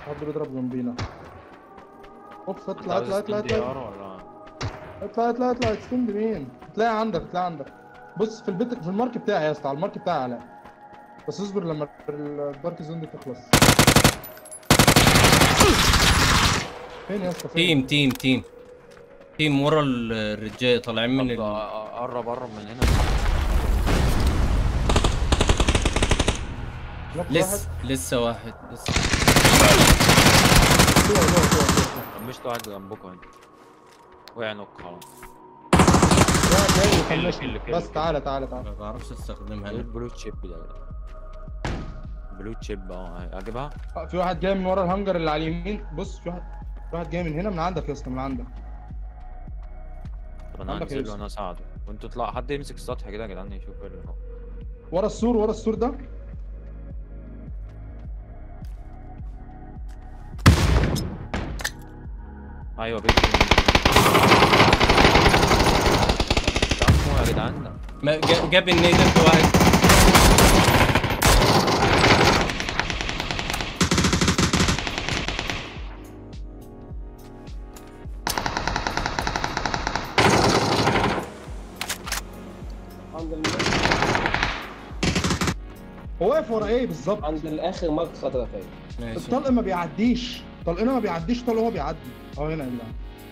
حد بيضرب جنبينا اوف انت اطلع عاوز اطلع اطلع ستون دي اطلع ار ولا اطلع اطلع اطلع تستند مين تلاقي عندك تلاقي عندك بص في البيت في المارك بتاعي يا اسطى على المارك بتاعي علاء بس اصبر لما الدارك زون دي تخلص فين يا اسطى فين تيم تيم تيم تيم ورا ال- الرجاله طالعين من طب ال... قرب قرب من هنا نوك لسه لسه واحد لسه واحد. جوه جوه جوه جوه. طمشت واحد جنبكم هنا وقع نوك خلاص واحد جاي كله يخلص. كله كله بس تعالى تعالى تعالى ما بعرفش استخدمها ايه انا البلو تشيب ده بلو تشيب اه اجيبها آه، في واحد جاي من ورا الهنجر اللي على اليمين بص في واحد في واحد جاي من هنا من عندك يا اسطى من عندك طب انا عندك هنزل يوسف. وانا اساعده وانتوا اطلعوا حد يمسك السطح كده يا جدعان يشوف ايه اللي فوق ورا السور ورا السور ده ايوه بيت تعرفوا يا جدعان ما جا- جاب النيدل في واحد عند ال... هو واقف ورا ايه بالظبط عند الاخر مارك خضرا فين ماشي الطلق ما بيعديش طلقنا ما بيعديش طلق هو بيعدي اهو هنا يا جدعان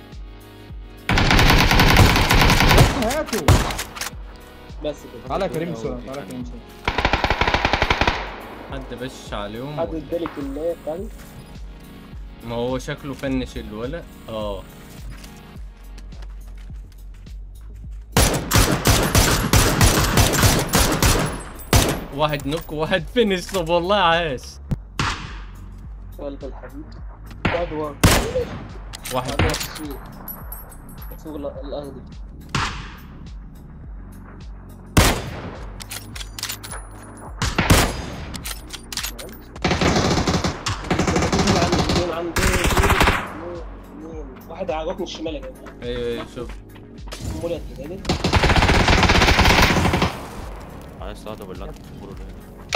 بس هاته بس كده تعالى يا كريم بسرعه تعالى يا كريم بسرعه حد بش عليهم حد ولا- ادالي كمية تاني ما هو شكله فنش الولد اه واحد نوك وواحد فينش طب والله عاش قلب الحديد بعد ورا واحد بعد ورا السور السور ال- الارضي تمام؟ عندي اثنين واحد على الركن الشمالي يا جماعه ايوه ايوه شوف مولد كده عايز استخدم باللانش تقولوا ده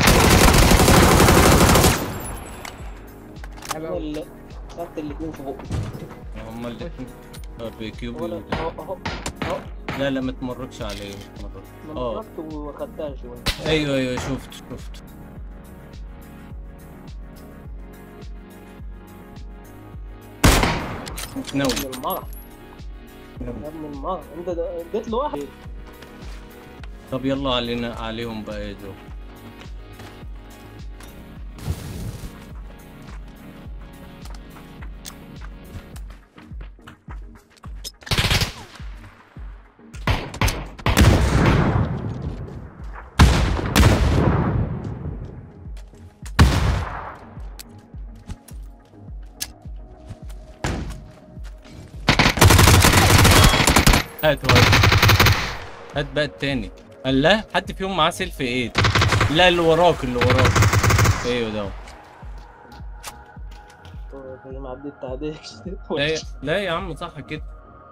انا اللي خدت الاثنين في بقي هما الاتنين آه، بكيوب ولا اهو اهو اهو لا لا ما تمركش عليه مرة لما اه خدت وخدتها شويه ايوه ايوه شفت شفت نوم يا ابن المرة يا ابن المرة انت ده- اديت له واحد طب يلا علينا عليهم بقى يا جو هات هات هات بقى التاني قال لا حد فيهم معاه سيلف ايد لا اللي وراك اللي وراك ايوه ده زي ما عديت تعديك لا يا- لا يا عم صح كده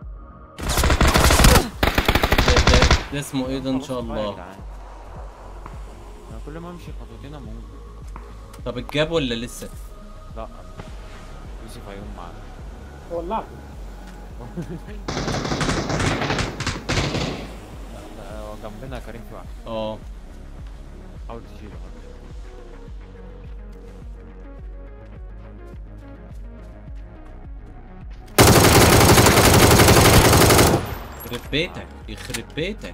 ده, ده, ده اسمه ايه ده ان شاء خلاص بقى يا الله جدعان. انا كل ما امشي خطوتين اموت طب الجاب ولا لسه لا يوسف هيقوم معانا ولعت لا، هو جنبنا يا كريم في واحد اه حاول تشيله يخرب بيتك يخرب بيتك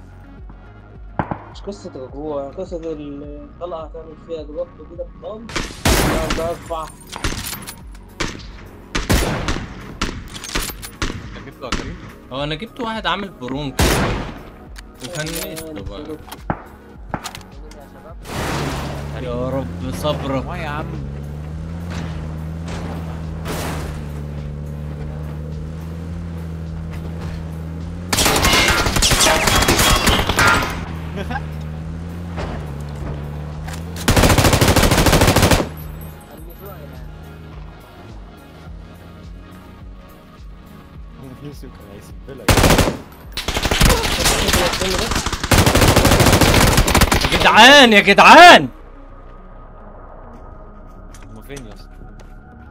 مش قصة رجوع قصة الطلقة هتعمل فيها دروب كده بطال ده ارفع انت جبته يا كريم هو انا جبت واحد عامل برونك وفنشته بقى يا رب صبرك ما يا عم يوسف كان هيسيب لك يا جدعان يا جدعان هما فين يا اسطى؟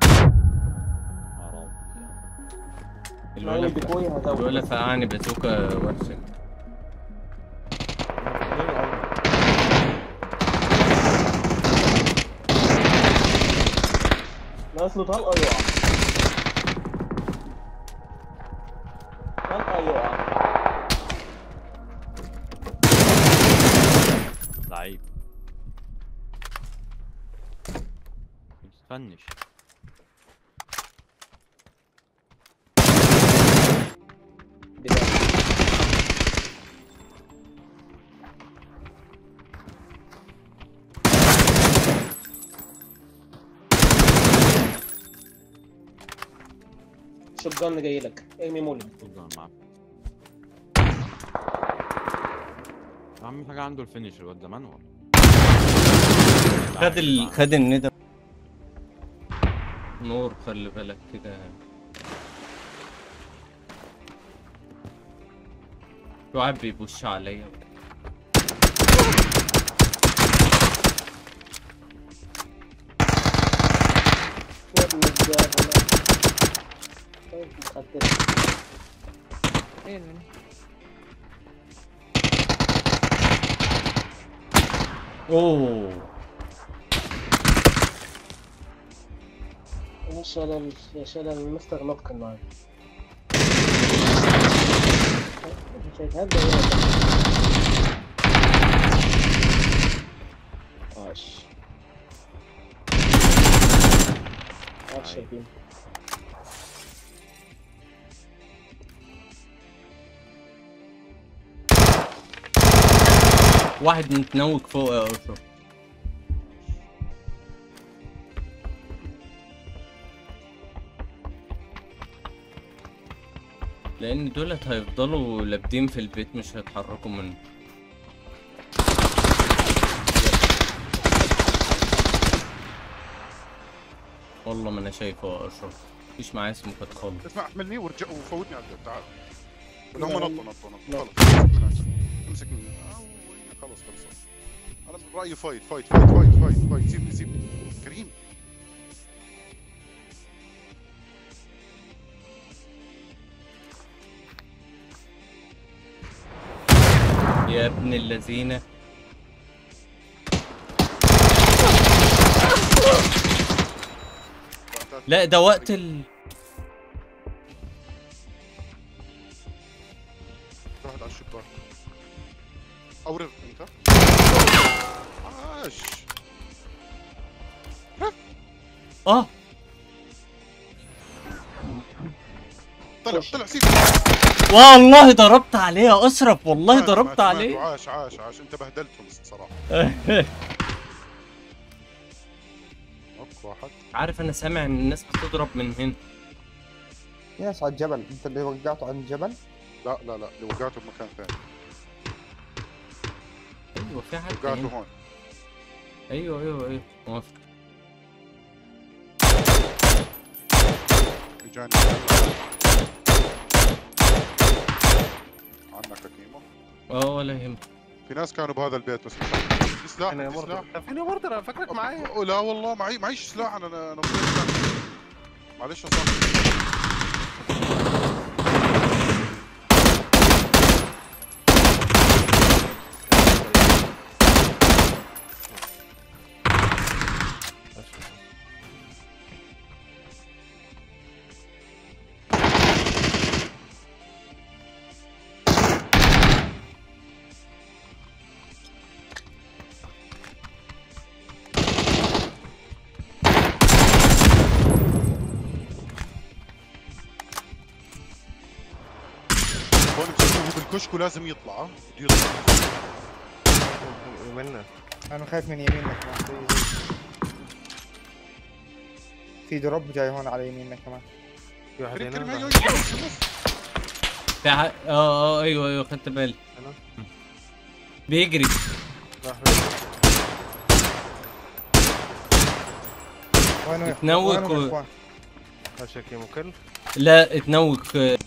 معايا الولد بكوي هزود الولد فقعني بازوكا وحشه ناقص له طلقه يقع طلقه يقع لعيب فنش بداية. شوت جن جاي لك ارمي مولد تفضل معاك اهم حاجه عنده الفينش الواد ده مانوال خد ال... خد الندى نور خلي بالك كده في واحد بيبوش عليا يا ابن الجاه طيب خدت اوه يا شلل يا شلل مستر نطق النهارده مش هيتهدى عاش عاش يا بيم واحد متنوك فوق يا اشرف لان دولت هيفضلوا لابدين في البيت مش هيتحركوا منه والله ما انا شايفه يا اشرف مفيش معايا سمكات خالص اسمع احملني ورجع وفوتني على البيت تعال ولا هم لا، نطوا نطوا لا. نطوا خلاص امسك من هناك. امسك من آه، وين؟ خلاص خلص انا برايي فايت فايت فايت فايت فايت فايت سيبني سيبني كريم يا ابن اللذينه لا ده وقت ال واحد على الشباك اورغ انت عاش اه طلع طلع سيب والله ضربت عليه يا اشرف والله مات- ضربت مات- مات. عليه عاش عاش عاش انت بهدلتهم الصراحه اوك واحد عارف انا سامع ان الناس بتضرب من هنا ناس على الجبل انت اللي وقعته عن الجبل لا لا لا اللي وقعته بمكان ثاني ايوه في حد وقعته هنا. هون ايوه ايوه ايوه موافق اجاني عنك يا كيمو اه ولا يهمك في ناس كانوا بهذا البيت بس في سلاح انا في سلاح برضه فيني برضه انا فاكرك معايا أه، لا والله معي معيش سلاح انا انا أنا مخير سلاح. معلش يا صاحبي هون مسكوه بالكشك ولازم يطلع ها؟ بده يطلع ومنا انا خايف من يمينك كمان في دروب جاي هون على يمينك كمان في واحد كريم كريم هنا هاي هاي بص بص في ح... اه اه ايوه ايوه خدت بالي أنا؟ بيجري راح وينه يا اتنوك وينهم يا و- اخوان ماشي كيمو كل لا اتنوك آه،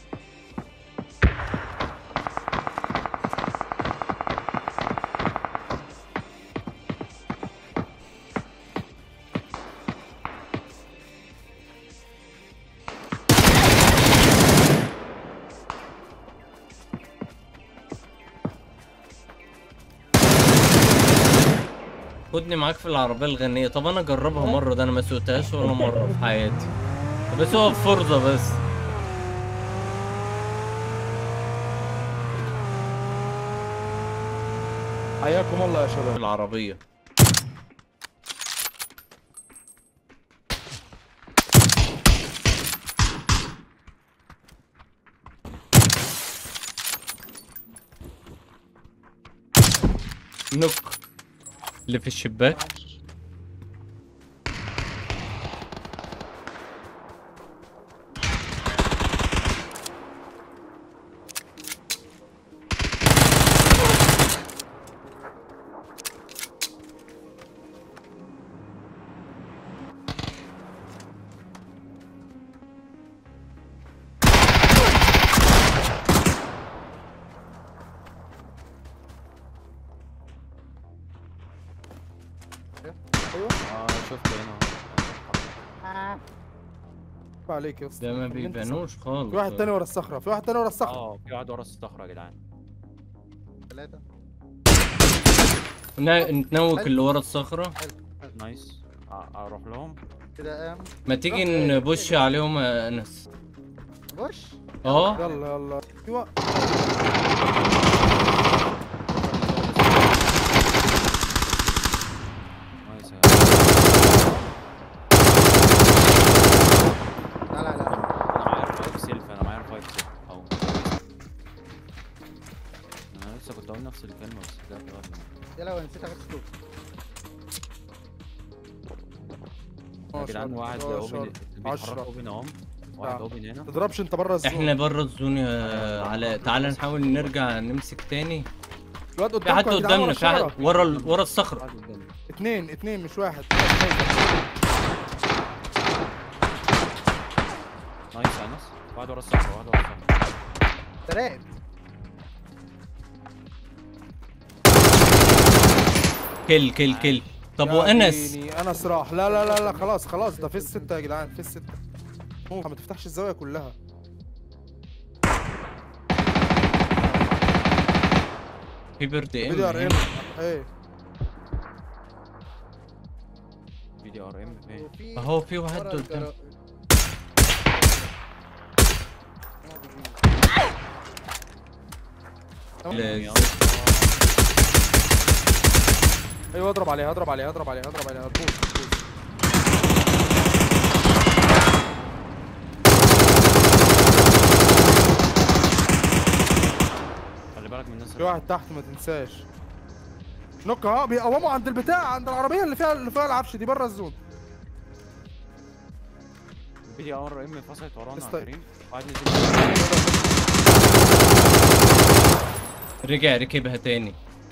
خدني معاك في العربيه الغنيه طب انا اجربها مره ده انا ما سوقتهاش ولا مره في حياتي بس هو فرصه بس حياكم الله يا شباب العربيه نوك اللي في الشباك اه شفته هنا عليك يا اسطى ده ما اللي انت بيبانوش خالص في واحد تاني ورا الصخره في واحد تاني ورا الصخره اه في واحد ورا الصخره يا جدعان ثلاثة نا- نتنوك اللي ورا الصخره نايس ا- اروح لهم كده قام ما تيجي نبش عليهم يا انس وش اه يلا يلا في واحد نايس يا لا لا لا انا معايا الفايف سيلف انا معايا الفايف سيلف اهو انا لسه كنت اقول نفس الكلمه بس ده غلط يا لو نسيت اخد سكوب يا جدعان واحد 12 اوبن بيتحرك عشرة. اوبن اهو واحد نعم. اوبن هنا ما تضربش انت بره الزون احنا بره الزون يا علاء تعال نحاول نرجع نمسك تاني الواد في حد قدامكم يا جدعان ورا قدامنا في حد الشجرة. ورا ال- ورا الصخره واحد قدامي اتنين اتنين مش واحد نايس يا انس واحد ورا الصخره واحد ورا الصخره تراقب كل كل كل طب يا وانس ديني، انس راح لا لا لا لا خلاص خلاص ده في الستة يا جدعان في الستة موف، ما تفتحش الزاوية كلها في بيرد ام فيديو ار ام هنا. ايه في دي ار ام فين وفي اهو في واحد ورا قدام الجرا- لا، ايوه اضرب عليها اضرب عليها اضرب عليها اضرب عليها هتبوظ هتبوظ. خلي بالك من الناس في واحد تحت ما تنساش نوك اهو بيقوموا عند البتاع عند العربية اللي فيها اللي فيها العفش دي بره الزون في دي ار ام فصلت ورانا يا استنى. كريم واحد نزل رجع ركبها تاني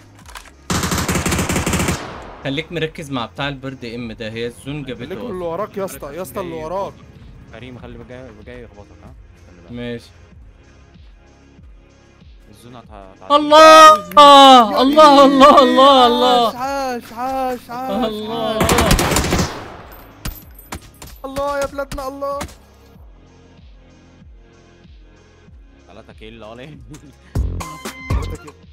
خليك مركز مع بتاع البرد ام ده هي الزون خليك اللي جابته وراك يا اسطى يا اسطى اللي جاي وراك يخبطك. كريم خلي بالك جاي جاي يخبطك ها خلي بالك ماشي الزون هت- هتعدي الله آه الله الله الله الله عاش عاش عاش الله عاش. الله يا بلادنا الله ثلاثة كيل اه ليه حضرتك إيه؟